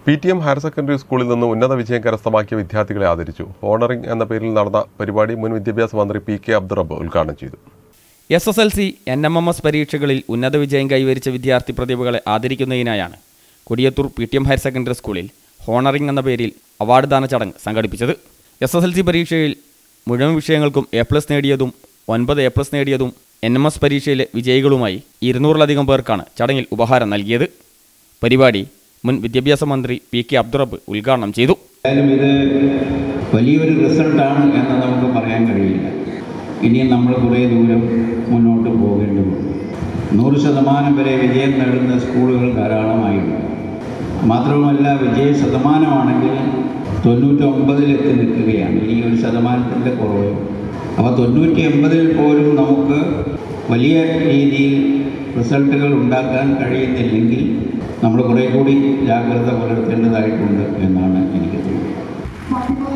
P T M higher secondary സ്കൂളിൽ നിന്ന് ഉന്നത വിജയം കരസ്ഥമാക്കിയ വിദ്യാർത്ഥികളെ ആദരിച്ചു ഓണറിംഗ് എന്ന പേരിൽ നടന്ന പരിപാടി മുൻ വിദ്യാഭ്യാസ മന്ത്രി പി കെ അബ്ദുറബ്ബ് ഉദ്ഘാടനം ചെയ്തു S S L C N M M S പരീക്ഷകളിൽ ഉന്നത വിജയം കൈവരിച്ച വിദ്യാർത്ഥി പ്രതിഭകളെ ആദരിക്കുന്നതിനായാണ് Kodiyathur P T M higher secondary സ്കൂളിൽ ഹോണറിംഗ് എന്ന പേരിൽ അവാർഡ് ദാന ചടങ്ങ് സംഘടിപ്പിച്ചത് എസ് എസ് എൽ സി പരീക്ഷയിൽ മുഴുവൻ വിഷയങ്ങൾക്കും എ പ്ലസ് നേടിയതും ഒൻപത് എ പ്ലസ് നേടിയതും എൻ എം എസ് പരീക്ഷയിലെ വിജയികളുമായി ഇരുന്നൂറിലധികം പേർക്കാണ് ചടങ്ങിൽ ഉപഹാരം നൽകിയത് പരിപാടി മുൻ വിദ്യാഭ്യാസ മന്ത്രി പി കെ അബ്ദുറബ്ബ് ഉദ്ഘാടനം ചെയ്തു എന്തായാലും ഇത് വലിയൊരു റിസൾട്ടാണ് എന്ന് നമുക്ക് പറയാൻ കഴിയില്ല ഇനിയും നമ്മൾ കുറേ ദൂരം മുന്നോട്ട് പോകേണ്ടതുണ്ട് നൂറ് ശതമാനം വരെ വിജയം നേടുന്ന സ്കൂളുകൾ ധാരാളമായിട്ടുണ്ട് മാത്രവുമല്ല വിജയ ശതമാനമാണെങ്കിൽ തൊണ്ണൂറ്റൊമ്പതിലെത്തി നിൽക്കുകയാണ് ഈ ഒരു ശതമാനത്തിൻ്റെ കുറവ് അപ്പോൾ തൊണ്ണൂറ്റി എൺപതിൽ പോലും നമുക്ക് വലിയ രീതിയിൽ റിസൾട്ടുകൾ ഉണ്ടാക്കാൻ കഴിയുന്നില്ലെങ്കിൽ നമ്മൾ കുറേ കൂടി ജാഗ്രത പുലർത്തേണ്ടതായിട്ടുണ്ട് എന്നാണ് എനിക്ക് തോന്നുന്നത്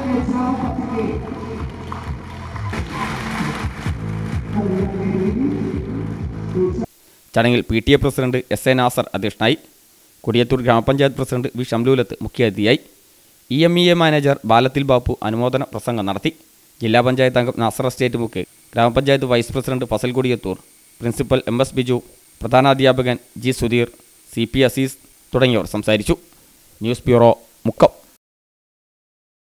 ചടങ്ങിൽ P T A president S A Nasar അധ്യക്ഷനായി കൊടിയത്തൂർ ഗ്രാമപഞ്ചായത്ത് പ്രസിഡന്റ് വി ഷംലൂലത്ത് മുഖ്യാതിഥിയായി E M E A manager Balathil Bappu അനുമോദന പ്രസംഗം നടത്തി ജില്ലാ പഞ്ചായത്ത് അംഗം നാസർ എസ്റ്റേറ്റ് മുക്ക് ഗ്രാമപഞ്ചായത്ത് vice president Fazal Kodiyathur principal M S Biju പ്രധാനാധ്യാപകൻ G Sudheer C P Azeez തുടങ്ങിയവർ സംസാരിച്ചു ന്യൂസ് ബ്യൂറോ മുക്കം